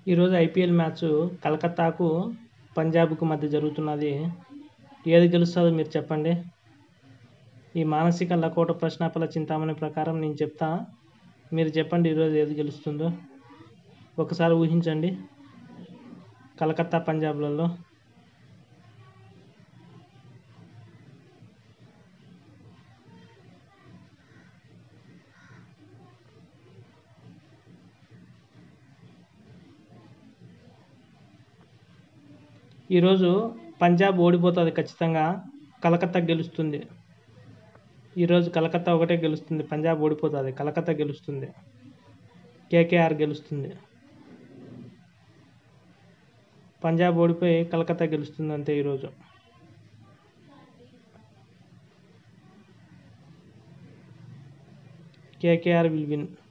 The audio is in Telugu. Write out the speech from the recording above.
ఈరోజు ఐపీఎల్ మ్యాచ్ కలకత్తాకు పంజాబ్కు మధ్య జరుగుతున్నది ఏది గెలుస్తుందో మీరు చెప్పండి ఈ మానసిక లకోట ప్రశ్నాపల చింతామణి ప్రకారం నేను చెప్తా మీరు చెప్పండి ఈరోజు ఏది గెలుస్తుందో ఒకసారి ఊహించండి కలకత్తా పంజాబ్లలో ఈరోజు పంజాబ్ ఓడిపోతుంది ఖచ్చితంగా కలకత్తా గెలుస్తుంది ఈరోజు కలకత్తా ఒకటే గెలుస్తుంది పంజాబ్ ఓడిపోతుంది కలకత్తా గెలుస్తుంది కేకేఆర్ గెలుస్తుంది పంజాబ్ ఓడిపోయి కలకత్తా గెలుస్తుంది అంతే ఈరోజు కేకేఆర్ విల్ విన్